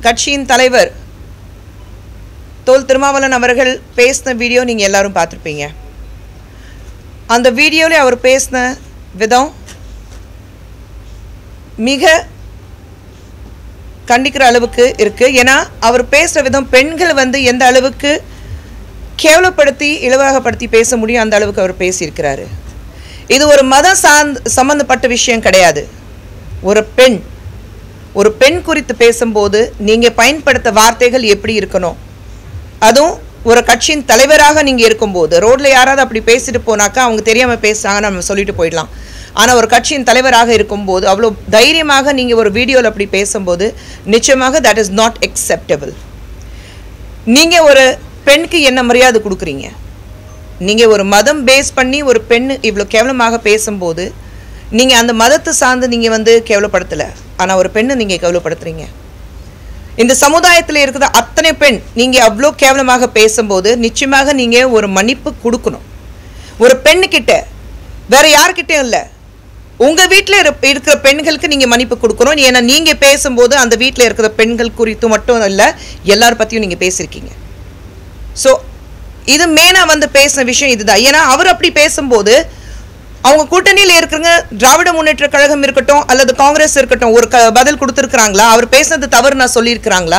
கட்சியின் தலைவர் தோல் திருமாவளவன் அவர்கள் பேசின வீடியோ நீங்கள் எல்லாரும் பார்த்துருப்பீங்க அந்த வீடியோவில் அவர் பேசின விதம் மிக கண்டிக்கிற அளவுக்கு இருக்குது ஏன்னா அவர் பேசுகிற விதம் பெண்கள் வந்து எந்த அளவுக்கு கேவலப்படுத்தி இலவகப்படுத்தி பேச முடியும் அந்த அளவுக்கு அவர் பேசியிருக்கிறாரு இது ஒரு மதம் சார்ந்த சம்மந்தப்பட்ட விஷயம் கிடையாது ஒரு பெண் ஒரு பெண் குறித்து பேசும்போது நீங்கள் பயன்படுத்த வார்த்தைகள் எப்படி இருக்கணும் அதுவும் ஒரு கட்சியின் தலைவராக நீங்கள் இருக்கும்போது ரோட்டில் யாராவது அப்படி பேசிட்டு போனாக்கா அவங்க தெரியாமல் பேசுகிறாங்கன்னு நம்ம சொல்லிட்டு போயிடலாம் ஆனால் ஒரு கட்சியின் தலைவராக இருக்கும்போது அவ்வளோ தைரியமாக நீங்கள் ஒரு வீடியோவில் அப்படி பேசும்போது நிச்சயமாக தட் இஸ் நாட் acceptable நீங்கள் ஒரு பெண்ணுக்கு என்ன மரியாதை கொடுக்குறீங்க நீங்கள் ஒரு மதம் பேஸ் பண்ணி ஒரு பெண் இவ்வளோ கேவலமாக பேசும்போது நீங்கள் அந்த மதத்தை சார்ந்து நீங்கள் வந்து கேவலப்படுத்தலை ஆனால் ஒரு பெண்ணை நீங்கள் கேவலப்படுத்துறீங்க இந்த சமுதாயத்தில் இருக்கிற அத்தனை பெண் நீங்கள் அவ்வளோ கேவலமாக பேசும்போது நிச்சயமாக நீங்கள் ஒரு மன்னிப்பு கொடுக்கணும் ஒரு பெண்ணுக்கிட்ட வேற யார்கிட்டயும் இல்லை உங்கள் வீட்டில் இருக்கிற பெண்களுக்கு நீங்கள் மன்னிப்பு கொடுக்கணும் ஏன்னா நீங்கள் பேசும்போது அந்த வீட்டில் இருக்கிற பெண்கள் குறித்து மட்டும் இல்லை எல்லார் பற்றியும் நீங்கள் பேசியிருக்கீங்க ஸோ இது மெயினாக வந்து பேசின விஷயம் இதுதான் ஏன்னா அவர் அப்படி பேசும்போது அவங்க கூட்டணியில் இருக்கிறவங்க திராவிட முன்னேற்ற கழகம் இருக்கட்டும் அல்லது காங்கிரஸ் இருக்கட்டும் ஒரு க பதில் கொடுத்துருக்குறாங்களா அவர் பேசுனது தவறு நான் சொல்லியிருக்கிறாங்களா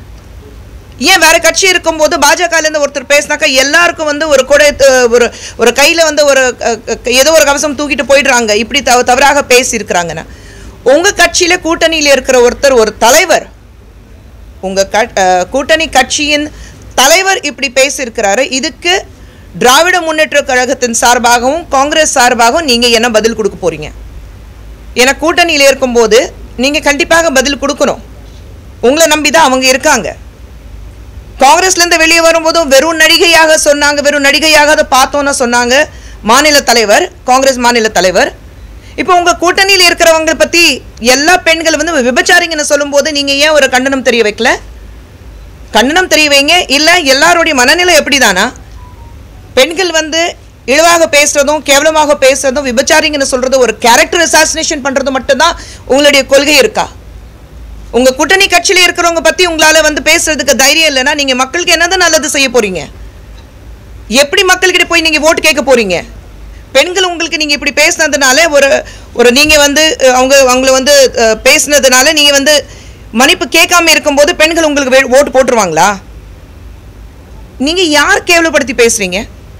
ஏன் வேற கட்சி இருக்கும்போது பாஜகலேருந்து ஒருத்தர் பேசினாக்கா எல்லாருக்கும் வந்து ஒரு கொடை த- ஒரு ஒரு கையில் வந்து ஒரு அஹ், அஹ், ஏதோ ஒரு கவசம் தூக்கிட்டு போயிடுறாங்க இப்படி தவ தவறாக பேசியிருக்கிறாங்கன்னா உங்கள் கட்சியில் கூட்டணியில் இருக்கிற ஒருத்தர் ஒரு தலைவர் உங்கள் க அஹ், கூட்டணி கட்சியின் தலைவர் இப்படி பேசியிருக்கிறாரு இதுக்கு திராவிட முன்னேற்ற கழகத்தின் சார்பாகவும் காங்கிரஸ் சார்பாகவும் நீங்கள் என்ன பதில் கொடுக்க போறீங்க ஏன்னா கூட்டணியில் இருக்கும்போது நீங்கள் கண்டிப்பாக பதில் கொடுக்கணும் உங்களை நம்பி தான் அவங்க இருக்காங்க காங்கிரஸ்லேருந்து வெளியே வரும்போதும் வெறும் நடிகையாக சொன்னாங்க வெறும் நடிகையாக அதை பார்த்தோன்னு சொன்னாங்க மாநில தலைவர் காங்கிரஸ் மாநில தலைவர் இப்போ உங்கள் கூட்டணியில் இருக்கிறவங்க பற்றி எல்லா பெண்கள் வந்து விபச்சாரிங்கன்னு சொல்லும்போது நீங்கள் ஏன் ஒரு கண்டனம் தெரிய வைக்கல கண்டனம் தெரிய வைங்க இல்லை எல்லாருடைய மனநிலை எப்படிதானா பெண்கள் வந்து இழிவாக பேசுறதும் கேவலமாக பேசுறதும் விபச்சாரிங்கன்னு சொல்றது ஒரு கேரக்டர் அசாசினேஷன் பண்றது மட்டும்தான் உங்களுடைய கொள்கை இருக்கா உங்க கூட்டணி கட்சியில இருக்கிறவங்க பத்தி உங்களால வந்து பேசுறதுக்கு தைரியம் இல்லைன்னா நீங்க மக்களுக்கு என்னதான் நல்லது செய்ய போறீங்க எப்படி மக்கள்கிட்ட போய் நீங்க ஓட்டு கேட்க போறீங்க பெண்கள் உங்களுக்கு நீங்க இப்படி பேசுனதுனால ஒரு ஒரு நீங்க வந்து அஹ், அவங்க அவங்கள வந்து அஹ், பேசுனதுனால நீங்க வந்து மன்னிப்பு கேட்காம இருக்கும்போது பெண்கள் உங்களுக்கு வே- ஓட்டு போட்டுருவாங்களா நீங்க யார் கேவலப்படுத்தி பேசுறீங்க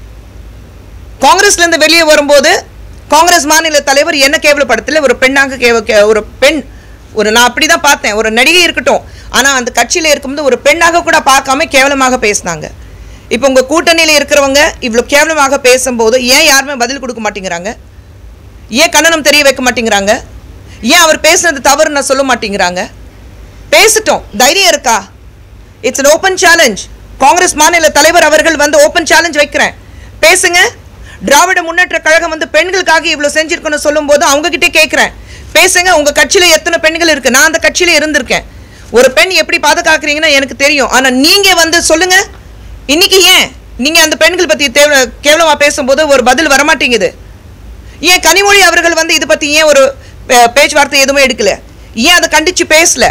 காங்கிரஸ்ல இருந்து வெளியே வரும்போது காங்கிரஸ் மாநில தலைவர் என்ன கேவலப்படுத்தல ஒரு பெண்ணாக கேவ கே- ஒரு பெண் ஒரு நான் அப்படி தான் பார்த்தேன் ஒரு நடிகை இருக்கட்டும் ஆனால் அந்த கட்சியில் இருக்கும்போது ஒரு பெண்ணாக கூட பார்க்காம கேவலமாக பேசினாங்க இப்போ உங்கள் கூட்டணியில் இருக்கிறவங்க இவ்வளோ கேவலமாக பேசும்போது ஏன் யாருமே பதில் கொடுக்க மாட்டேங்கிறாங்க ஏன் கண்டனம் தெரிய வைக்க மாட்டேங்கிறாங்க ஏன் அவர் பேசுனது தவறு நான் சொல்ல மாட்டேங்கிறாங்க பேசிட்டோம் தைரியம் இருக்கா it's an open challenge Congress மாநில தலைவர் அவர்கள் வந்து ஓப்பன் சேலஞ்ச் வைக்கிறேன் பேசுங்க திராவிட முன்னேற்ற கழகம் வந்து பெண்களுக்காக இவ்வளோ செஞ்சிருக்கணும் சொல்லும்போது அவங்க கிட்டே கேட்குறேன் பேசுங்க உங்க கட்சியில எத்தனை பெண்கள் இருக்கு நான் அந்த கட்சியில இருந்திருக்கேன் ஒரு பெண் எப்படி பாதுகாக்கிறீங்கன்னா எனக்கு தெரியும் ஆனா நீங்க வந்து சொல்லுங்க இன்னைக்கு ஏன் நீங்க அந்த பெண்கள் பத்தி தேவ கேவலமா பேசும்போது ஒரு பதில் வரமாட்டேங்குது ஏன் கனிமொழி அவர்கள் வந்து இது பத்தி ஏன் ஒரு அஹ், பேச்சுவார்த்தை எதுவுமே எடுக்கல ஏன் அதை கண்டிச்சு பேசல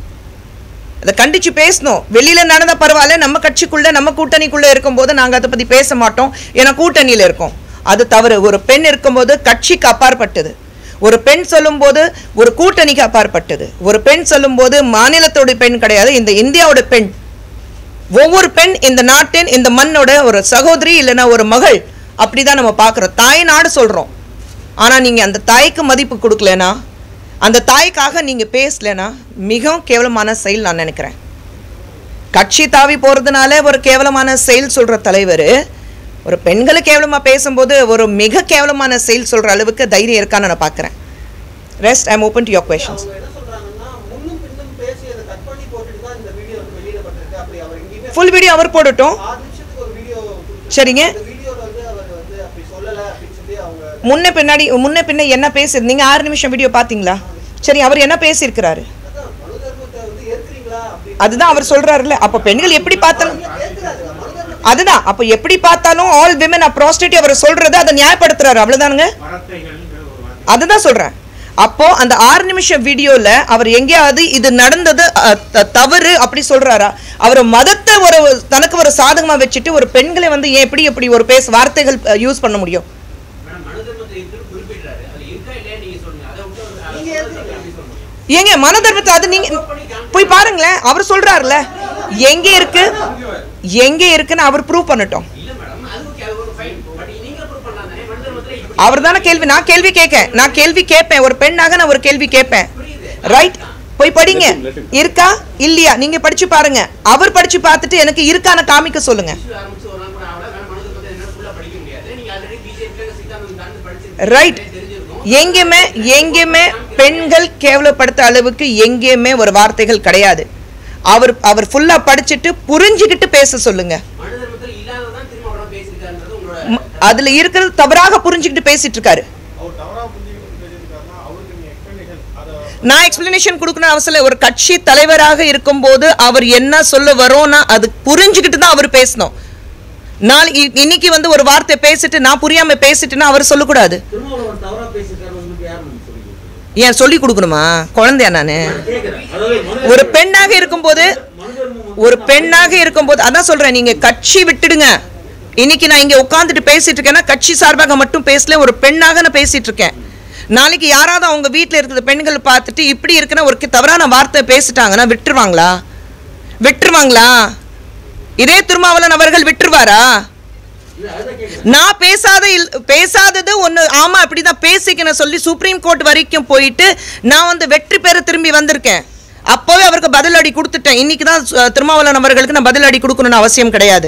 அதை கண்டிச்சு பேசணும் வெளியில நடந்த பரவாயில்ல நம்ம கட்சிக்குள்ள நம்ம கூட்டணிக்குள்ள இருக்கும்போது நாங்க அதை பத்தி பேச மாட்டோம் ஏன்னா கூட்டணியில இருக்கோம் அது தவறு ஒரு பெண் இருக்கும்போது கட்சிக்கு அப்பாற்பட்டது ஒரு பெண் சொல்லும்போது ஒரு கூட்டணிக்கு அப்பாற்பட்டது ஒரு பெண் சொல்லும்போது மாநிலத்தோட பெண் கிடையாது இந்த இந்தியாவோட பெண் ஒவ்வொரு பெண் இந்த நாட்டின் இந்த மண்ணோட ஒரு சகோதரி இல்லைன்னா ஒரு மகள் அப்படிதான் நம்ம பார்க்குறோம் தாய் நாடு சொல்றோம் ஆனா நீங்க அந்த தாய்க்கு மதிப்பு கொடுக்கலனா அந்த தாய்க்காக நீங்க பேசலைன்னா மிகவும் கேவலமான செயல் நான் நினைக்கிறேன் கட்சி தாவி போறதுனால ஒரு கேவலமான செயல் சொல்ற தலைவர் ஒரு பெண்களை கேவலமா பேசும்போது ஒரு மிக கேவலமான செயல் சொல்ற அளவுக்கு தைரியம் இருக்கான்னு நான் பார்க்குறேன் rest I'm open to your questions அவங்க என்ன சொல்றாங்கன்னா முன்னும் பின்னும் பேசி அதை கட் பண்ணி போட்டுட்டு தான் இந்த வீடியோ வந்து வெளியிடப்பட்டிருக்கு அப்படி அவர் எங்கேயுமே ஃபுல் வீடியோ அவர் போடட்டும் ஆறு நிமிஷத்துக்கு ஒரு வீடியோ சரிங்க அந்த வீடியோல வந்து அவர் வந்து அப்படி சொல்லல அப்படின்னு சொல்லி அவங்க முன்ன பின்னாடி முன்ன பின்ன என்ன பேசுறது நீங்க ஆறு நிமிஷம் வீடியோ பாத்தீங்களா சரி அவர் என்ன பேசியிருக்கிறாரு அதான் மனு தர்மத்தை வந்து ஏற்கிறீங்களா அப்படின்னு அதுதான் அவர் சொல்றாருல்ல அப்ப பெண்கள் எப்படி பார்த்தாலும் கேட்கிறாரு மனு தர்மத்தை அதுதான் அப்ப எப்படி பார்த்தாலும் ஆல் விமன் ஆர் ப்ராஸ்டியூட் அவர் சொல்றது அதை நியாயப்படுத்துறாரு அவ்வளவுதானுங்க வார்த்தைகள்ங்கிற ஒரு வார்த்தை அதுதான் சொல்றேன் அப்போ அந்த ஆறு நிமிஷம் வீடியோல அவர் எங்கேயாவது இது நடந்தது அஹ், த- தவறு அப்படி சொல்றாரா அவர் மதத்தை ஒரு தனக்கு ஒரு சாதகமா வச்சுட்டு ஒரு பெண்களை வந்து ஏன் எப்படி எப்படி ஒரு பேச வார்த்தைகள் யூஸ் பண்ண முடியும் மேடம் மனு தர்மத்தை இருக்குன்னு குறிப்பிடுறாரு அது இருக்கா இல்லையா நீங்க சொல்லுங்க அதை விட்டு அவர் அதை நீங்க சொல்றது எப்படி சொல்ல முடியும் ஏங்க மன தர்மத்தை அது நீங்க போய் பாருங்களேன் அவர் சொல்றாருல எங்க இருக்கு எங்க இருக்குன்னு அவர் ப்ரூவ் பண்ணட்டும் இல்ல மேடம் அது ஓகே அது ஒரு ஃபைன் பட் நீங்க ப்ரூவ் பண்ணலாம் தானே மனு தர்மத்துல இப்படி அவர் தானே கேள்வி நான் கேள்வி கேட்கேன் நான் கேள்வி கேட்பேன் ஒரு பெண்ணாக நான் ஒரு கேள்வி கேட்பேன் ரைட் போய் படிங்க இருக்கா இல்லையா நீங்க படிச்சு பாருங்க அவர் படிச்சு பார்த்துட்டு எனக்கு இருக்கான காமிக்க சொல்லுங்க issue ஆரம்பிச்சு ஒரு நாள் கூட ஆகல வேற மனு தர்மத்தை என்ன ஃபுல்லா படிக்க முடியாது நீங்க ஆல்ரெடி பிஜேபி சித்தாந்தம் தான் படிச்சிருக்கீங்க ரைட் தெரிஞ்சிருக்கும் எங்கேயுமே எங்கேயுமே பெண்கள் கேவலப்படுத்த அளவுக்கு எங்கேயுமே ஒரு வார்த்தைகள் கிடையாது அவர் அவர் ஃபுல்லா படிச்சுட்டு புரிஞ்சுக்கிட்டு பேச சொல்லுங்க மனு தர்மத்துல இல்லாததான் திரும்ப அவ்வளவு பேசியிருக்காருன்றது உங்களோட ம், அதுல இருக்கிறது தவறாக புரிஞ்சுக்கிட்டு பேசிட்டு இருக்காரு அவர் தவறா புரிஞ்சுக்கிட்டு பேசியிருக்காருன்னா அவருக்கு நீங்க எக்ஸ்பிளனேஷன் அதை நான் எக்ஸ்பிளனேஷன் கொடுக்கணும் அவசியம் இல்லை. ஒரு கட்சி தலைவராக இருக்கும்போது அவர் என்ன சொல்ல வரோன்னா அது புரிஞ்சுக்கிட்டு தான் அவர் பேசணும் நாளை இ- இன்னைக்கு வந்து ஒரு வார்த்தை பேசிட்டு நான் புரியாம பேசிட்டுன்னா அவர் சொல்லக்கூடாது திருமாவளவன் தவறா பேசியிருக்காரு உங்களுக்கு யார் நம்ம சொல்லிங்க ஏன் சொல்லி கொடுக்கணுமா குழந்தையா நானு கேக்குறேன் அதாவது மனு ஒரு பெண்ணாக இருக்கும்போது மனு தர்மம் ஒரு பெண்ணாக இருக்கும்போது அதான் சொல்றேன் நீங்க கட்சி விட்டுடுங்க இன்னைக்கு நான் இங்க உட்காந்துட்டு பேசிட்டு இருக்கேன்னா கட்சி சார்பாக மட்டும் பேசல ஒரு பெண்ணாக நான் பேசிட்டு இருக்கேன் நாளைக்கு யாராவது அவங்க வீட்டில் இருக்கிற பெண்கள் பார்த்துட்டு இப்படி இருக்குன்னா ஒரு தவறான வார்த்தை பேசிட்டாங்கன்னா விட்டுருவாங்களா விட்டுருவாங்களா இதே திருமாவளவன் அவர்கள் விட்டுருவாரா இல்ல அதான் கேக்குறேன் நான் பேசாத இல் பேசாதது ஒன்று ஆமா அப்படிதான் பேசிக்கணும் சொல்லி சுப்ரீம் கோர்ட் வரைக்கும் போயிட்டு நான் வந்து வெற்றி பெற திரும்பி வந்திருக்கேன் அப்போவே அவருக்கு பதிலடி கொடுத்துட்டேன் இன்னைக்கு தான் சு- திருமாவளவன் அவர்களுக்கு நான் பதிலடி கொடுக்கணும்னு அவசியம் கிடையாது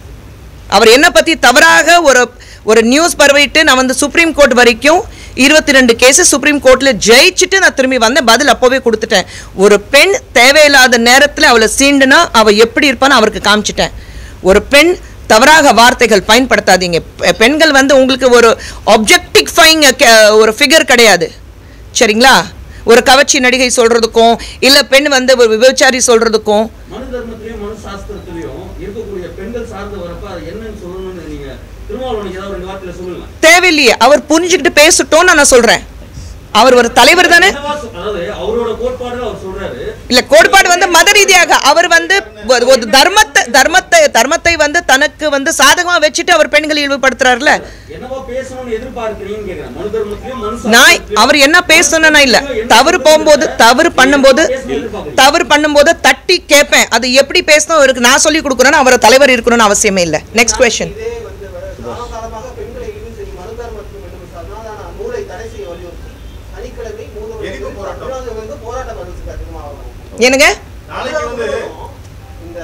அவர் என்ன பத்தி தவறாக ஒரு ஒரு நியூஸ் பரவிட்டு நான் வந்து சுப்ரீம் கோர்ட் வரைக்கும் இருபத்தி ரெண்டு கேஸ் சுப்ரீம் கோர்ட்ல ஜெயிச்சுட்டு நான் திரும்பி வந்தேன் பதில் அப்போவே கொடுத்துட்டேன் ஒரு பெண் தேவையில்லாத நேரத்தில் அவளை சீண்டுனா அவ எப்படி இருப்பான்னு அவருக்கு காமிச்சிட்டேன் ஒரு பெண் தவறாக வார்த்தைகள் பயன்படுத்தாதீங்க பெ- பெண்கள் வந்து உங்களுக்கு ஒரு ஒப்ஜெக்டிஃபைங் ஒரு ஃபிகர் கிடையாது சரிங்களா ஒரு கவர்ச்சி நடிகை சொல்றதுக்கும் இல்ல பெண் வந்து ஒரு விபச்சாரி சொல்றதுக்கும் மனு தர்மத்திலையும் மனு சாஸ்திரத்திலையும் இருக்கக்கூடிய பெண்கள் சார்ந்து வரப்ப அது என்னன்னு சொல்லணும்னு நீங்க திருமாவளவனுக்கு ஏதாவது ரெண்டு வார்த்தையில சொல்லுங்க தேவையில்லையே அவர் புரிஞ்சுக்கிட்டு பேசட்டும்னு நான் சொல்றேன் அவர் ஒரு தலைவர் தானே என்னவா சொ- அதாவது அவரோட கோட்பாடுல அவர் சொல்றாரு இல்ல கோட்பாடு வந்து மத ரீதியாக அவர் வந்து ஒரு- ஒரு தர்மத்தை தர்மத்தை தர்மத்தை வந்து தனக்கு வந்து சாதகமா வச்சுட்டு அவர் பெண்களை இழிவுபடுத்துறாருல என்னவா பேசணும்னு எதிர்பார்க்கிறீங்கன்னு கேக்குறேன் மனு தர்மத்திலையும் மனு நான் சாஸ்திரத்திலையும் அவர் என்ன பேசணும்னா இல்ல தவறு போகும்போது தவறு பண்ணும்போது தவறு பண்ணும்போது தட்டி கேட்பேன் அது எப்படி பேசணும் அவருக்கு நான் சொல்லி கொடுக்கணும்னு அவர் தலைவர் இருக்கணும்னு அவசியமே இல்லை நெக்ஸ்ட் கொஸ்டின் இதே வந்து காலகாலமாக பெண்களை இழிவு செய்யும் மனுதர்மத்துவம் என்னும் சனாதன நூலை தடை செய்ய வலியுறுத்தி சனிக்கிழமை மூன்று எதிர்ப்பு போராட்டம். தமிழகம் வந்து போராட்டம் அறிவிச்சிருக்காரு திருமாவளவன் என்னங்க நாளைக்கு வந்து இந்த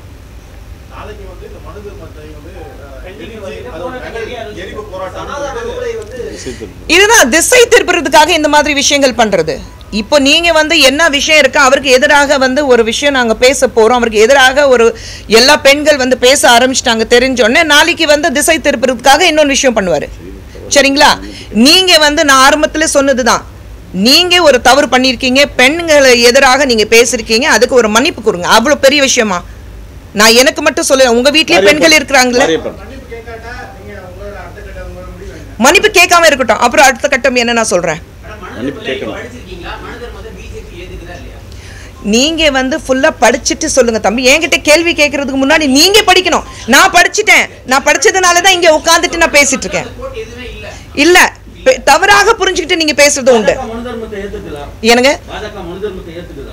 நாளைக்கு வந்து இந்த மனு தர்மத்தை வந்து அஹ், கண்டிப்பா எரிச்சு, வந்து அது ஒரு நகல் எரிப்பு போராட்டம் சனாதன நூலை வந்து இதுதான் திசை திருப்புறதுக்காக இந்த மாதிரி விஷயங்கள் பண்றது இப்போ நீங்க வந்து என்ன விஷயம் இருக்கு அவருக்கு எதிராக வந்து ஒரு விஷயம் நாங்க பேச போறோம் அவருக்கு எதிராக ஒரு எல்லா பெண்கள் வந்து பேச ஆரம்பிச்சிட்டாங்க தெரிஞ்சோடனே நாளைக்கு வந்து திசை திருப்புறதுக்காக இன்னொரு விஷயம் பண்ணுவாரு சரிங்களா நீங்க வந்து நான் ஆரம்பத்துல சொன்னதுதான் நீங்க ஒரு தவறு பண்ணியிருக்கீங்க பெண்களை எதிராக நீங்க பேசியிருக்கீங்க அதுக்கு ஒரு மன்னிப்பு கொடுங்க அவ்வளவு பெரிய விஷயமா நான் எனக்கு மட்டும் சொல்ல உங்க வீட்லயே பெண்கள் இருக்கிறாங்களே மன்னிப்பு கேட்காட்டா நீங்க உங்களோட அடுத்த கட்ட உங்களோட முடிவு என்ன மன்னிப்பு கேட்காம இருக்கட்டும் அப்புறம் அடுத்த கட்டம் என்ன நான் சொல்றேன் மேடம், மனு தர்மத்துல படிச்சிருக்கீங்களா மனு தர்மத்தை பிஜேபி ஏத்துக்குதா இல்லையா நீங்க வந்து ஃபுல்லா படிச்சுட்டு சொல்லுங்க தம்பி என்கிட்ட கேள்வி கேட்கறதுக்கு முன்னாடி நீங்க படிக்கணும் நான் படிச்சிட்டேன் நான் படிச்சதுனால தான் இங்க உட்காந்துட்டு நான் பேசிட்டு இருக்கேன் கோட் எதுவுமே இல்ல இல்ல பெ- தவறாக புரிஞ்சுக்கிட்டு நீங்க பேசுறது உண்டு பாஜக மனு தர்மத்தை ஏத்துக்குதா எனக்கு பாஜக மனு தர்மத்தை ஏத்துக்குதா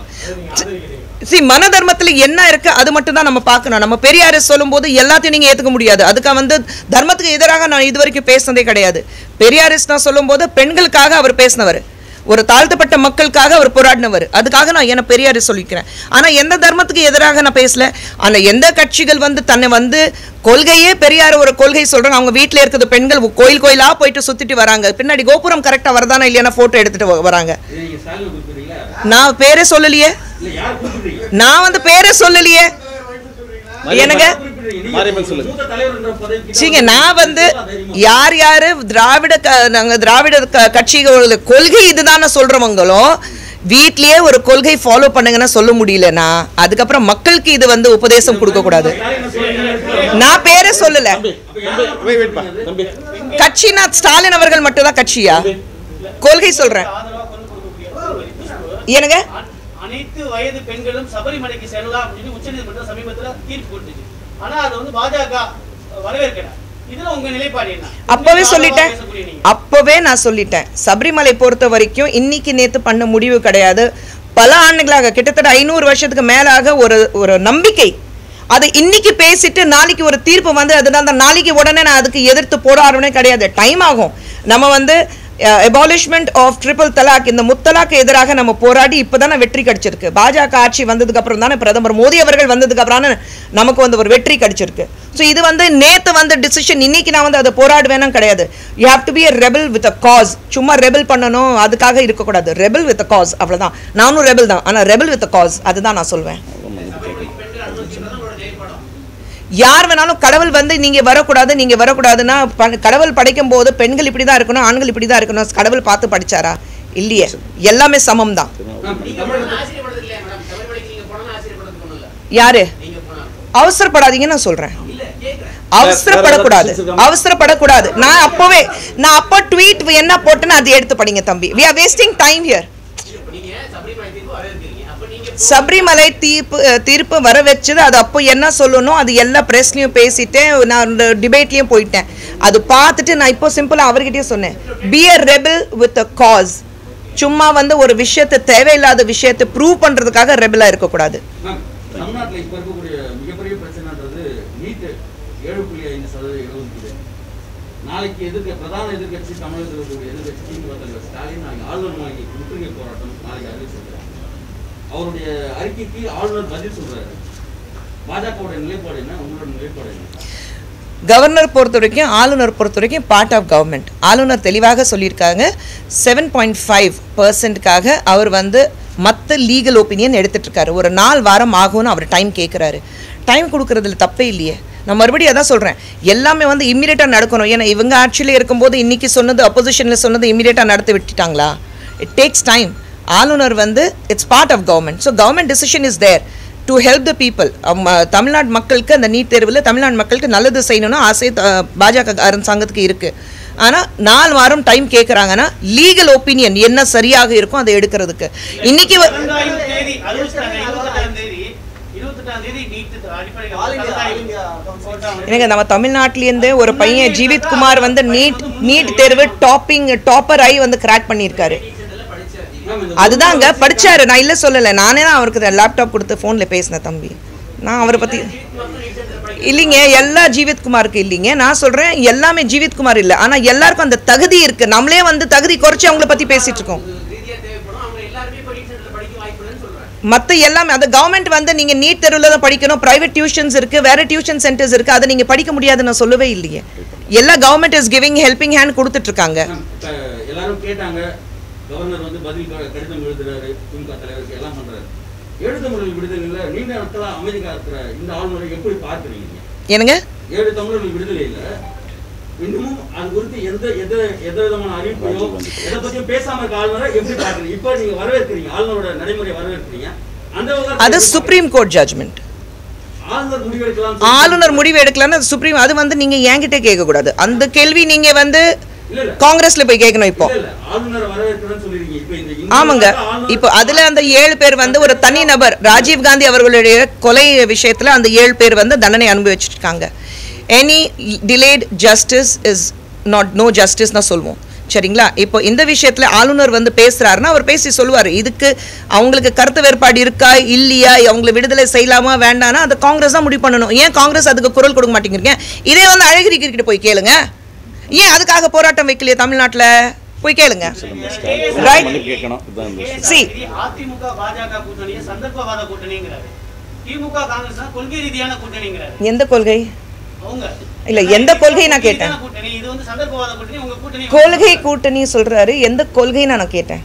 சி மன தர்மத்துல என்ன இருக்கு அது மட்டும் தான் நம்ம பார்க்கணும் நம்ம பெரியாரை சொல்லும்போது எல்லாத்தையும் நீங்க ஏத்துக்க முடியாது அதுக்கு வந்து தர்மத்துக்கு எதிராக நான் இது வரைக்கும் பேசினதே கிடையாது பெரியாரிஸ் நான் சொல்லும்போது பெண்களுக்காக அவர் பேசினவர் ஒரு தாழ்த்தப்பட்ட மக்களுக்காக அவர் போராடினவர் அதுக்காக நான் என்ன பெரியாரை சொல்லிக்கிறேன் ஆனா எந்த தர்மத்துக்கு எதிராக நான் பேசல ஆனா எந்த கட்சிகள் வந்து தன்னை வந்து கொள்கையே பெரியார் ஒரு கொள்கை சொல்றாங்க அவங்க வீட்டில் இருக்கிற பெண்கள் கோயில் கோயிலா போயிட்டு சுத்திட்டு வராங்க பின்னாடி கோபுரம் கரெக்டா வருதானா இல்லையானா போட்டோ எடுத்துட்டு வ- வராங்க இது நீங்க ஸ்டாலின் குறிப்பிடுறீங்களா நான் பேரே சொல்லலையே இல்ல யார் குறிப்பிடுறீங்க நான் வந்து பேரே சொல்லலையே என்னங்க மாரியம்மன் சொல்லுங்க மூத்த தலைவர்ன்ற பதவிக்கு சரிங்க நான் வந்து யார் யாரு திராவிட க- நாங்க திராவிட க- கட்சிகளோட கொள்கை இதுதானே சொல்றவங்களும் வீட்லயே ஒரு கொள்கை ஃபாலோ பண்ணுங்கன்னா சொல்ல முடியலனா அதுக்கப்புறம் மக்களுக்கு இது வந்து உபதேசம் கொடுக்க கூடாது நான் பேரே சொல்லல கட்சினா ஸ்டாலின் அவர்கள் மட்டும் தான் கட்சியா கொள்கை சொல்றேன் ஆதரவா ஏனுங்க அ- அனைத்து வயது பெண்களும் சபரிமலைக்கு செல்லலாம் அப்படின்னு உச்சநீதிமன்றம் சமீபத்துல தீர்ப்பு கொடுத்துச்சு ஆனா அது வந்து பாஜக வரவேற்கல இதுல உங்க நிலைப்பாடு என்ன அப்பவே உண்மைக்கு சொல்லிட்டேன் ஆதரவா பேசக்கூடிய நீங்க. அப்பவே நான் சொல்லிட்டேன் சபரிமலை பொறுத்த வரைக்கும் இன்னைக்கு நேத்து பண்ண முடிவு கிடையாது பல ஆண்டுகளாக கிட்டத்தட்ட ஐநூறு வருஷத்துக்கு மேலாக ஒரு ஒரு நம்பிக்கை அது இன்னைக்கு பேசிட்டு நாளைக்கு ஒரு தீர்ப்பு வந்து அதனால தான் நாளைக்கு உடனே நான் அதுக்கு எதிர்த்து போராடணும்னே கிடையாது டைம் ஆகும் நம்ம வந்து எபாலிஷ்மெண்ட் ஆஃப் ட்ரிபிள் தலாக் இந்த முத்தலாக்கு எதிராக நம்ம போராடி இப்போதானே வெற்றி கிடைச்சிருக்கு பாஜக ஆட்சி வந்ததுக்கு அப்புறம் தானே பிரதமர் மோடி அவர்கள் வந்ததுக்கு அப்புறம் நமக்கு வந்து ஒரு வெற்றி கிடைச்சிருக்கு ஸோ இது வந்து நேத்து வந்த டிசிஷன் இன்னைக்கு நான் வந்து அதை போராடுவேனும் கிடையாது you have to be a rebel with a cause சும்மா ரெபல் பண்ணணும் அதுக்காக இருக்கக்கூடாது ரெபல் வித் அ காஸ் அவ்வளவுதான் நானும் ரெபல் தான் ஆனா ரெபல் வித் அ காஸ் அதுதான் நான் சொல்வேன் யார் வேணாலும் கடவுள் வந்து நீங்க வரக்கூடாது நீங்க வரக்கூடாதுன்னா ப- கடவுள் படைக்கும் போது பெண்கள் இப்படி தான் இருக்கணும் ஆண்கள் இப்படி தான் இருக்கணும் கடவுள் பார்த்து படிச்சாரா இல்லையே எல்லாமே சமம் தான் ஆச்சரியப்படுறது இல்லையா மேடம் சபரிமலைக்கு நீங்க போனா ஆச்சரியப்படுறது ஒண்ணும் இல்ல யாரு நீங்க போனா அவசரப்படாதீங்கன்னு நான் சொல்றேன் இல்ல கேக்குறேன் அவசரப்படக்கூடாது அவசரப்படக்கூடாது நான் அப்பவே நான் அப்போ ட்வீட் என்ன போட்டேன்னு அதை எடுத்து படிங்க தம்பி we are wasting time here இப்ப நீங்க சபரிமலை தீர்ப்பு வரவேற்கிறீங்க அப்ப நீங்க சபரிமலை தீர்ப்பு அஹ், தீர்ப்பு வர வச்சது அது அப்போ என்ன சொல்லணும் அது எல்லா ப்ரெஸ்லையும் பேசிட்டேன் நான் டிபேட்லேயும் போயிட்டேன் அது பார்த்துட்டு நான் இப்போ சிம்பிளாக அவர்கிட்டயே சொன்னேன் be a rebel with a cause சும்மா வந்து ஒரு விஷயத்தை தேவையில்லாத விஷயத்தை ப்ரூவ் பண்ணுறதுக்காக ரெபலாக இருக்கக்கூடாது மேம், தமிழ்நாட்டுல இப்ப இருக்கக்கூடிய மிகப்பெரிய பிரச்சனைன்றது நீட் ஏழு புள்ளி ஐந்து சதவீத இடஒதுக்கீடு நாளைக்கு எதிர்க்க பிரதான எதிர்க்கட்சி தமிழகத்தில் இருக்கக்கூடிய எதிர்க்கட்சி திமுக தலைவர் ஸ்டாலின் நாளைக்கு ஆளுநர் நாளைக்கு முற்றுகை போராட்டம் நாளைக்கு அறிவிச்சிருக்கிறார் அவருடைய அறிக்கைக்கு ஆளுநர் பதில் சொல்றாரு பாஜகவுடைய நிலைப்பாடு என்ன உங்களோட நிலைப்பாடு என்ன கவர்னர் பொறுத்த வரைக்கும் ஆளுநர் பொறுத்த வரைக்கும் பார்ட் ஆஃப் கவர்மெண்ட் ஆளுநர் தெளிவாக சொல்லியிருக்காங்க செவன் பாயிண்ட் ஃபைவ் பர்சன்ட்காக அவர் வந்து மற்ற லீகல் ஒப்பீனியன் எடுத்துட்டு இருக்காரு ஒரு நாலு வாரம் ஆகும்னு அவர் டைம் கேட்குறாரு டைம் கொடுக்கறதுல தப்பே இல்லையே நான் மறுபடியும் அதான் சொல்கிறேன் எல்லாமே வந்து இம்மீடியட்டாக நடக்கணும் ஏன்னா இவங்க ஆட்சியில் இருக்கும்போது இன்னைக்கு சொன்னது அப்போசிஷனில் சொன்னது இம்மீடியட்டாக நடத்தி விட்டுட்டாங்களா இட் டேக்ஸ் டைம் ஆளுநர் வந்து it's part of government so government decision is there to help the people Tamil Nadu மக்களுக்கு அந்த நீட் தேர்வில் தமிழ்நாடு மக்களுக்கு நல்லது செய்யணும்னு ஆசை த- பாஜக அரசாங்கத்துக்கு இருக்கு ஆனால் நாலு வாரம் டைம் கேட்குறாங்கன்னா லீகல் ஒப்பீனியன் என்ன சரியாக இருக்கும் அதை எடுக்கிறதுக்கு இன்னைக்கு வ- கலந்தாய்வு தேதி அறிவிச்சிட்டாங்க இருபத்தெட்டாம் தேதி இருபத்தெட்டாம் தேதி நீட் அடிப்படையில் ஆல் இந்தியா ஆல் கலந்தாய்வு இந்தியா போட்டா வந்து எனக்கு நம்ம தமிழ்நாட்டிலேருந்து ஒரு பையன் ஜீவித் குமார் வந்து நீட் நீட் தேர்வு டாப்பிங் டாப்பர் ஆகி வந்து கிராக் பண்ணியிருக்காரு மேம், இந்த அதுதாங்க படிச்சாரு நான் இல்லை சொல்லலை நானே தான் அவருக்கு லேப்டாப் கொடுத்து ஃபோனில் பேசினேன் தம்பி நான் அவரை பற்றி இல்லைங்க எல்லா ஜீவித் குமாருக்கு இல்லைங்க நான் சொல்கிறேன் எல்லாமே ஜீவித் குமார் இல்லை ஆனால் எல்லாருக்கும் அந்த தகுதி இருக்குது நம்மளே வந்து தகுதி குறைச்சி அவங்கள பற்றி பேசிட்டு இருக்கோம் ரீதியா தேவைப்படும் அவங்க எல்லாருமே இப்போ நீட் சென்டர்ல படிக்க வாய்ப்பு இல்லைன்னு சொல்றாங்க மற்ற எல்லாமே அந்த கவர்மெண்ட் வந்து நீங்கள் நீட் தெருவில் தான் படிக்கணும் ப்ரைவேட் டியூஷன்ஸ் இருக்குது வேறு டியூஷன் சென்டர்ஸ் இருக்குது அதை நீங்கள் படிக்க முடியாதுன்னு நான் சொல்லவே இல்லையே எல்லா government is giving helping hand கொடுத்துட்ருக்காங்க மேம், இப்ப எல்லாரும் கேட்டாங்க கவர்னர் வந்து பதில் க- கடிதம் எழுதுறாரு திமுக தலைவருக்கு எல்லாம் பண்றாரு ஏழு தமிழர்கள் விடுதலையில நீண்ட நாட்களா அமைதி காக்கிற இந்த ஆளுநரை எப்படி பார்க்குறீங்க நீங்க? என்னங்க ஏழு தமிழர்கள் விடுதலையில இன்னமும் அது குறித்து எந்த எந்த எந்த விதமான அறிவிப்பையோ எதை பத்தியும் பேசாம இருக்க ஆளுநரை எப்படி பாக்குறீங்க இப்ப நீங்க வரவேற்கிறீங்க ஆளுநரோட நடைமுறை வரவேற்கிறீங்க அந்த விவகாரத்தை அது எப்படி சுப்ரீம் கோர்ட் ஜட்ஜ்மெண்ட் ஆளுநர் முடிவெடுக்கலாம் ஆளுநர் முடிவு எடுக்கலாம்னு அது சுப்ரீம் அது வந்து நீங்க என்கிட்ட கேட்கக்கூடாது அந்த கேள்வி நீங்க வந்து இல்ல இல்ல காங்கிரஸ்ல போய் கேட்கணும் இப்போ இல்ல இல்ல ஆளுநரை வரவேற்கிறேன்னு சொல்லிருக்கீங்க இப்ப இந்த இந்த ஆமாங்க விவகாரத்துல ஆளுநர் இப்போ அதுல அந்த ஏழு பேர் வந்து ஒரு தனி நபர் ராஜீவ் காந்தி அவர்களுடைய கொலை விஷயத்துல அந்த ஏழு பேர் வந்து தண்டனை அனுபவிச்சிருக்காங்க any delayed justice is not no justice தான் சொல்லுவோம் சரிங்களா இப்போ இந்த விஷயத்துல ஆளுநர் வந்து பேசுறாருன்னா அவர் பேசி சொல்லுவார் இதுக்கு அவங்களுக்கு கருத்து வேறுபாடு இருக்கா இல்லையா அவங்களை விடுதலை செய்யலாமா வேண்டாம்னா அது காங்கிரஸ் தான் முடிவு பண்ணணும் ஏன் காங்கிரஸ் அதுக்கு குரல் கொடுக்க மாட்டேங்கிறீங்க இதே வந்து அழகிரி கிட்ட போய் கேளுங்க ஏன் அதுக்காக போராட்டம் வைக்கலையே தமிழ்நாட்டுல போய் கேளுங்க Right. கேட்கணும் இதுதான் இந்த விஷயம். See. அதிமுக பாஜக கூட்டணியை சந்தர்ப்பவாத கூட்டணிங்கிறாரு திமுக காங்கிரஸ் தான் கொள்கை ரீதியான கூட்டணிங்கிறாரு எந்த கொள்கை அவங்க இல்ல, எந்த கொள்கை நான் கேட்டேன்? ரீதியான கூட்டணி இது வந்து சந்தர்ப்பவாத கூட்டணி உங்க கூட்டணி கொள்கை கூட்டணி சொல்றாரு எந்த கொள்கைன்னு நான் கேட்டேன்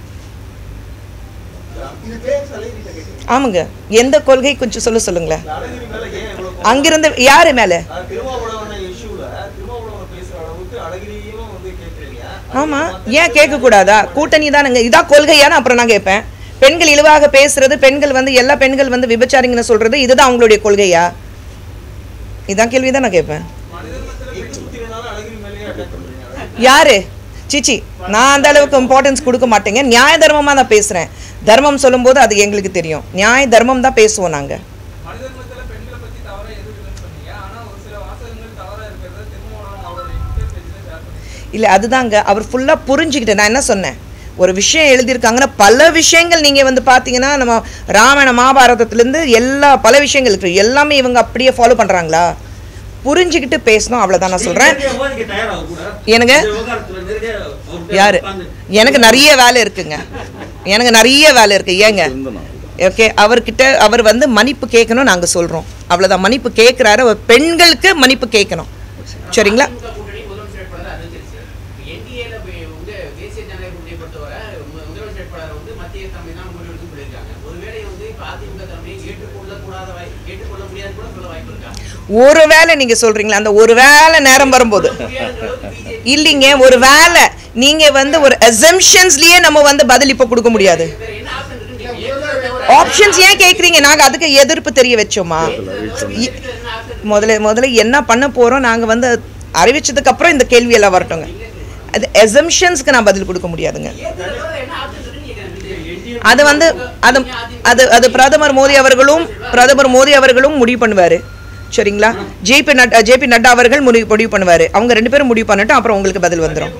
இது கேஸ் அழகிட்ட கேட்டீங்க ஆமாங்க எந்த கொள்கை கொஞ்சம் சொல்ல சொல்லுங்களேன் இந்த அழகிரி மேல ஏன் இவ்வளவு அங்கிருந்து யாரு மேல அஹ் திருமாவளவன் இஷ்யூல திருமாவளவன் பேசுற அளவுக்கு அழகிரியும் வந்து கேட்கறீங்க ஆமா ஏன் கேட்க கூடாதா கூட்டணி தானுங்க இதான் கொள்கையான்னு அப்புறம் நான் கேட்பேன் பெண்கள் இழிவாக பேசுறது பெண்கள் வந்து எல்லா பெண்கள் வந்து விபச்சாரிங்கன்னு சொல்றது இதுதான் அவங்களுடைய கொள்கையா இதான் கேள்வி தான் நான் கேட்பேன் குத்தினால அழகிரி மேலேயே அட்டாக் பண்றீங்க யாரு சிச்சி நான் அந்த அளவுக்கு இம்பார்ட்டன்ஸ் கொடுக்க மாட்டேங்க நியாய தர்மமாக தான் பேசுகிறேன் தர்மம் சொல்லும்போது அது எங்களுக்கு தெரியும் நியாய தர்மம் தான் பேசுவோம் நாங்கள் மனிதர்மத்தில் பெண்களை பத்தி தவறா எதுவும் இல்லைன்னு சொன்னீங்க ஆனா ஒரு சில வாசகங்கள் தவறா இருக்கிறத திருமாவளவன் அவரோட ட்விட்டர் பேஜ்ல ஷேர் பண்ணி இல்லை அதுதாங்க அவர் ஃபுல்லாக புரிஞ்சுக்கிட்டு நான் என்ன சொன்னேன் ஒரு விஷயம் எழுதியிருக்காங்கன்னா பல விஷயங்கள் நீங்கள் வந்து பார்த்தீங்கன்னா நம்ம ராமாயண மகாபாரதத்துலேருந்து எல்லா பல விஷயங்கள் இருக்கு எல்லாமே இவங்க அப்படியே ஃபாலோ பண்ணுறாங்களா புரிஞ்சுக்கிட்டு பேசணும் அவ்வளோதான் நான் சொல்கிறேன் நேரடியா விவாதிக்க தயாரா அவர் கூட? எனக்கு? இந்த விவகாரத்துல நேரடியா அவர்கிட்ட யார் உட்கார்ந்து எனக்கு நிறைய வேலை இருக்குங்க எனக்கு நிறைய வேலை இருக்குது ஏங்க ஓகே அவர்கிட்ட அவர் வந்து மன்னிப்பு கேட்கணும் நாங்கள் சொல்கிறோம் அவ்வளோதான் மன்னிப்பு கேட்குறாரு அவர் பெண்களுக்கு மன்னிப்பு கேட்கணும் சரிங்களா அதிமுக கூட்டணி முதலமைச்சர் வேட்பாளர் அறிவிச்சிருச்சு என்டிஏல வந்து தேசிய ஜனநாயக கூட்டணியை பொறுத்தவரை மு- முதலமைச்சர் வேட்பாளர் வந்து மத்திய தலைமை தான் முடிவெடுத்து சொல்லியிருக்காங்க ஒருவேளை வந்து இப்ப அதிமுக தலைமையை ஏற்றுக்கொள்ள கூடாத வாய் ஏற்றுக்கொள்ள முடியாது கூட சொல்ல வாய்ப்பு இருக்கா ஒரு வேளை நீங்கள் சொல்கிறீங்களா அந்த ஒரு வேளை நேரம் வரும்போது முடியாதுங்கிற அளவுக்கு பிஜேபி இல்லைங்க ஒரு வேலை நீங்க வந்து ஒரு அசம்ஷன்ஸ்லயே நம்ம வந்து பதில் இப்போ கொடுக்க முடியாது வேற என்ன ஆப்ஷன் இருக்குன்னு கேட்கறீங்க. ஆப்ஷன்ஸ் ஏன் கேக்குறீங்க நாங்க அதுக்கு எதிர்ப்பு தெரிய வச்சோமா இ- என்ன ஆப்ஷன் முதல்ல முதல்ல என்ன பண்ண போறோம் நாங்க வந்து அறிவிச்சதுக்கு அப்புறம் இந்த கேள்வி எல்லாம் வரட்டுங்க அது அசம்ஷன்ஸ்க்கு நான் பதில் கொடுக்க முடியாதுங்க ஏற்றுக்கொள்ள என்ன ஆப்ஷன் இருக்குன்னு கேட்கறேன் பிஜேபி அது வந்து அது அது அது பிரதமர் மோடி அவர்களும் பிரதமர் மோடி அவர்களும் முடிவு பண்ணுவாரு சரிங்களா ஜேபி நட்டா ஜேபி நட்டா அவர்கள் முடிவு முடிவு பண்ணுவாரு அவங்க ரெண்டு பேரும் முடிவு பண்ணிட்டு அப்புறம் உங்களுக்கு பதில் வந்துடும்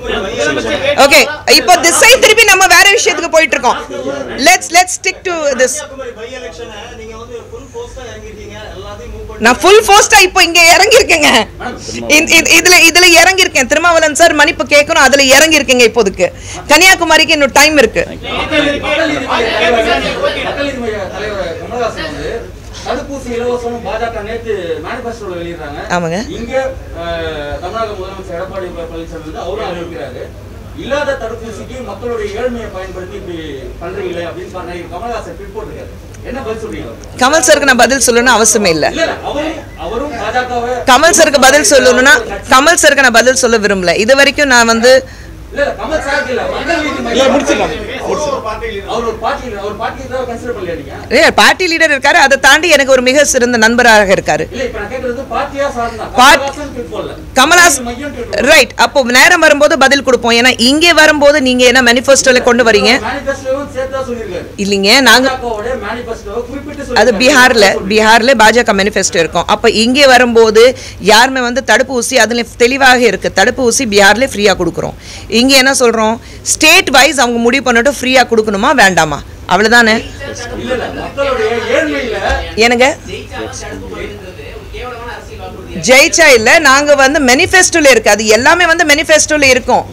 ஓகே இப்போ திசை திருப்பி நம்ம வேற விஷயத்துக்கு போயிட்டு இருக்கோம் let's let's stick to this Kanniyakumari by எலெக்ஷனை நீங்க வந்து ஃபுல் போஸ்டா இறங்கிருக்கீங்க எல்லாத்தையும் மூவ் பண்ணி நான் ஃபுல் ஃபோஸ்டா இப்போ இங்க இறங்கியிருக்கேங்க இந்த- இந்த- இதுல இதுல இறங்கியிருக்கேன் திருமாவளவன் சார் மன்னிப்பு கேட்கணும் அதுல இறங்கியிருக்கீங்க இப்போதைக்கு கன்னியாகுமரிக்கு இன்னும் டைம் இருக்கு மக்கள் நீதி- மக்கள் நீதி மைய தலைவர் மக்கள் நீதி மைய தலைவர் கமலஹாசன் வந்து தடுப்பூசி இலவசம் பாஜக நேற்று மேனிபெஸ்டோல வெளியிடுறாங்க ஆமாங்க. இங்க அஹ், தமிழக முதலமைச்சர் எடப்பாடி பழனிசாமி வந்து அவரும் அறிவிக்கிறாரு இல்லாத தடுப்பூசிக்கு மக்களுடைய ஏழ்மையை பயன்படுத்தி இப்படி பண்றீங்களே அப்படின்னு சொன்ன கமலஹாசன் ட்வீட் போட்டிருக்காரு என்ன பதில் சொல்றீங்க அவருக்கு? கமல் சருக்கு நான் பதில் சொல்லணும்னு அவசியமே இல்லை இல்ல இல்ல அவரும் அவரும் பாஜகவை கமல் சருக்கு பதில் சொல்லணும்னா கமல் சருக்கு நான் பதில் சொல்ல விரும்பல இது வரைக்கும் நான் வந்து இல்ல இல்ல கமல் சாருக்கு இல்ல மக்கள் நீதி மைய அவரும் ஒரு பார்ட்டியில் அவர் ஒரு பார்ட்டி அவர் பார்ட்டி தான் கன்சிடர் பண்ணலையா நீங்க ஏ, பார்ட்டி லீடர் இருக்காரு அதை தாண்டி எனக்கு ஒரு மிக சிறந்த நண்பராக இருக்காரு இல்ல இப்ப நான் கேக்குறது பார்ட்டியா சார்ந்தா பாட்- கமலஹாசன் ட்வீட் போடல கமல்ஹாஸ் மையம் ட்வீட் போடல. ரைட் அப்போ நேரம் வரும்போது பதில் கொடுப்போம் ஏன்னா இங்கே வரும்போது நீங்க என்ன மேனிஃபெஸ்டோல கொண்டு வரீங்க மேனிஃபெஸ்டோவும் சேர்த்து தான் சொல்லியிருக்காரு இல்லைங்க நாங்க பாஜகவோட மேனிஃபெஸ்டோவை குறிப்பிட்டு அது சொல்லியிருக்காரு. பீகார்ல பீகார்ல பாஜக மேனிஃபெஸ்டோ இருக்கும் அப்போ இங்கே வரும்போது யாருமே வந்து தடுப்பூசி அதில் தெளிவாக இருக்கு தடுப்பூசி பீகார்ல ஃப்ரீயாக கொடுக்குறோம் இங்கே என்ன சொல்றோம் ஸ்டேட் வைஸ் அவங்க முடிவு பண்ணிட்டு ஃப்ரீயாக கொடுக்கணுமா வேண்டாமா அவ்வளவுதானே இல்ல இல்ல மக்களுடைய ஏழ்மையில எனக்கு ஜெயிச்சாலும் தடுப்பு மருந்துங்கிறது ஒரு கேவலமான அரசியல் வாக்குறுதி ஜெயிச்சா இல்ல நாங்க வந்து மேனிஃபெஸ்டோல இருக்கு அது எல்லாமே வந்து மேனிஃபெஸ்டோல இருக்கும்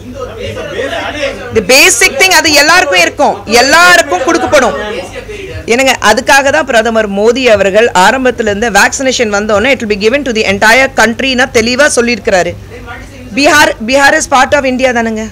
தி பேசிக் திங் அது எல்லாருக்கும் இருக்கும் எல்லாருக்கும் கொடுக்கப்படும் தேசிய பேரிடர் எனக்கு அதுக்காக தான் பிரதமர் மோடி அவர்கள் ஆரம்பத்துல இருந்து வேக்சினேஷன் வந்தோடனே it will be given to the entire countryனா தெளிவா சொல்லியிருக்கிறாரு Bihar Bihar is part of India தானுங்க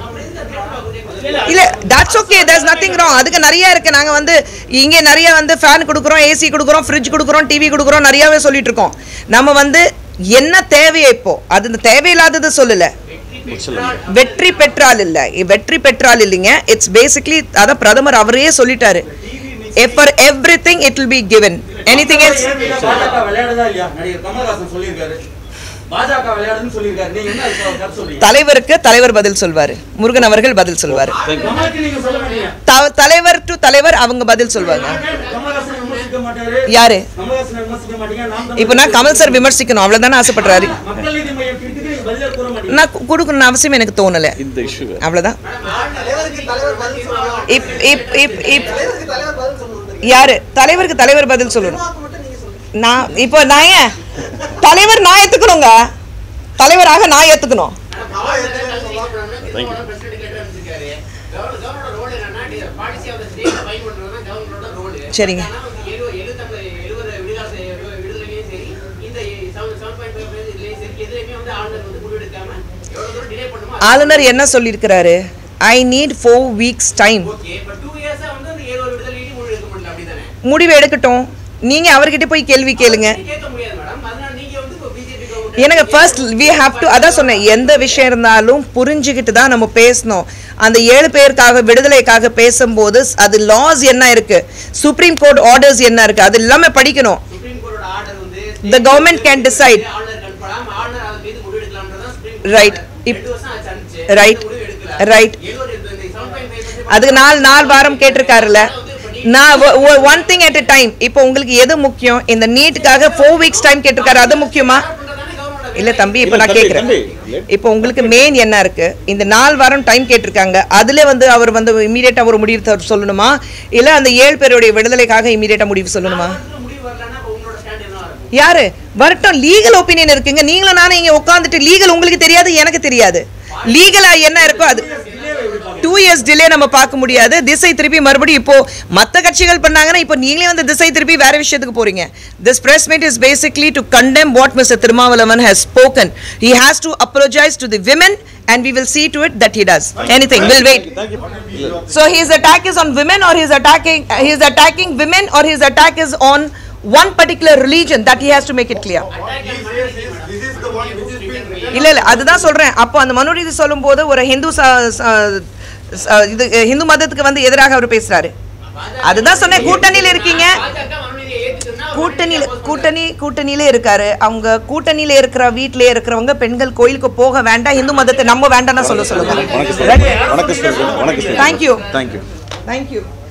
இல்ல that's okay there's nothing wrong அதுக்கு நிறைய இருக்கு நாங்க வந்து இங்கே நிறைய வந்து ஃபேன் கொடுக்குறோம் ஏசி கொடுக்குறோம் ஃப்ரிட்ஜ் கொடுக்குறோம் டிவி கொடுக்குறோம் நிறையவே சொல்லிட்டு இருக்கோம் நம்ம வந்து என்ன தேவையோ இப்போ அது இந்த தேவையில்லாதது சொல்லல வெற்றி பெற்றால் இல்ல வெற்றி பெற்றால் இல்லைங்க இட்ஸ் பேசிக்லி அதான் பிரதமர் அவரே சொல்லிட்டாரு for everything it will be given anything else ஏழ்மையில பாஜக விளையாடுதா இல்லையா நடிகர் கமலஹாசன் சொல்லியிருக்காரு பாஜக விளையாடுன்னு சொல்லியிருக்காரு நீங்க என்ன அதுக்கு கருத்து சொல்றீங்க தலைவருக்கு தலைவர் பதில் சொல்வாரு முருகன் அவர்கள் பதில் சொல்வாரு கமலுக்கு நீங்க சொல்ல மாட்டீங்க த- தலைவர் டு தலைவர் அவங்க பதில் சொல்வாங்க கமலஹாசன் விமர்சிக்க மாட்டாரு யாரு கமலஹாசன் விமர்சிக்க மாட்டீங்க நாம் தமிழர் இப்போ நான் கமல் சார் விமர்சிக்கணும் அவ்வளவுதானே ஆசைப்படுறாரு மக்கள் நீதி மையம் கிட்டத்தட்ட நீங்க பதிலே கூற மாட்டீங்க நான் கு- கொடுக்கணும்னு அவசியம் எனக்கு தோணல இந்த இஷ்யூ அவ்வளவுதான் தலைவருக்கு தலைவர் பதில் சொல்லணும் இப் இப் இப் இப் தலைவருக்கு தலைவர் பதில் சொல்லணும் யாரு தலைவருக்கு தலைவர் பதில் சொல்லணும் திருமாவுக்கு மட்டும் நீங்க சொல்லுங்க நான் இப்போ நான் ஏன் தலைவர் நான் ஏத்துக்கணுங்க தலைவராக நான் ஏத்துக்கணும் சரிங்க. ஆளுநர் என்ன சொல்லியிருக்கிறாரு I need four weeks time முடிவு எடுக்கட்டும் நீங்க அவர்கிட்ட போய் கேள்வி கேளுங்க கேட்க முடியாது மேடம் அதனால நீங்க வந்து இப்போ பிஜேபி எனக்கு ஃபர்ஸ்ட் வி ஹாவ் டு அதான் சொன்னேன் எந்த விஷயம் இருந்தாலும் புரிஞ்சுக்கிட்டு தான் நம்ம பேசணும் அந்த ஏழு பேருக்காக விடுதலைக்காக பேசும்போது அது லாஸ் என்ன இருக்கு சுப்ரீம் கோர்ட் ஆர்டர்ஸ் என்ன இருக்கு அது எல்லாமே படிக்கணும் சுப்ரீம் கோர்ட்டோட ஆர்டர் வந்து The government can decide. ஆளுநர் கண்படாம ஆளுநர் அதன் மீது முடிவு எடுக்கலாம்ன்றதான் சுப்ரீம் Right. இப்- ரெண்டு வருஷம் ஆச்சு அனுப்பிச்சு. Right. இந்த முடிவு எடுக்கல Right. ஏதோ ஒரு இந்த 7.5% அதுக்கு நாலு நாலு வாரம் கேட்டிருக்காருல்ல வந்து நான் one thing at a time இப்போ உங்களுக்கு எது முக்கியம் இந்த நீட்டுக்காக ஃபோர் வீக்ஸ் டைம் கேட்டிருக்காரு அது முக்கியமா இல்ல தம்பி இப்போ நான் தம்பி, கேட்குறேன் தம்பி, let- இப்போ உங்களுக்கு மெயின் என்ன இருக்கு இந்த நாலு வாரம் டைம் கேட்டிருக்காங்க அதுல வந்து அவர் வந்து இமீடியட்டா ஒரு முடிவு தர- சொல்லணுமா இல்ல அந்த ஏழு பேருடைய விடுதலைக்காக இமீடியட்டா முடிவு சொல்லணுமா முடிவு வரலன்னா அப்ப உங்களோட ஸ்டாண்ட் என்ன இருக்கும் யாரு வரட்டும் லீகல் ஒப்பீனியன் இருக்குங்க நீங்களும் நானும் இங்க உட்காந்துட்டு லீகல் உங்களுக்கு தெரியாது எனக்கு தெரியாது லீகலா என்ன இருக்கோ அது டூ இயர்ஸ் டிலே நம்ம பார்க்க முடியாது திசை திருப்பி மறுபடியும் இப்போ மற்ற கட்சிகள் பண்ணாங்கன்னா இப்போ நீங்களே வந்து திசை திருப்பி வேற விஷயத்துக்கு போறீங்க this press meet is basically to condemn what mister Thirumavalavan has spoken he has to apologise to the women and we will see to it that he does anything we'll wait so his attack is on women or he's attacking he's attacking women or his attack is on one particular religion that he has to make it clear இல்ல இல்ல அதுதான் சொல்றேன் அப்போ அந்த மனுநீதி சொல்லும்போது ஒரு ஹிந்து ச- ச- ச- இது ஹிந்து மதத்துக்கு வந்து எதிராக அவர் பேசுறாரு அதுதான் சொன்னேன் கூட்டணியில இருக்கீங்க பாஜக மனுநீதியை ஏத்துக்குன்னா அவர் கூட்டணியில oppose கூட்டணி கூட்டணியில இருக்காரு அவங்க கூட்டணியில இருக்கிற வீட்டிலே இருக்கிறவங்க பெண்கள் கோயிலுக்கு போக வேண்டாம் இந்து மதத்தை நம்ம வேண்டாம்னு சொல்ல சொல்லுங்க வணக்கம் சார் வணக்கம் சார் வணக்கம் சார் தேங்க்யூ தேங்க்யூ தேங்க்யூ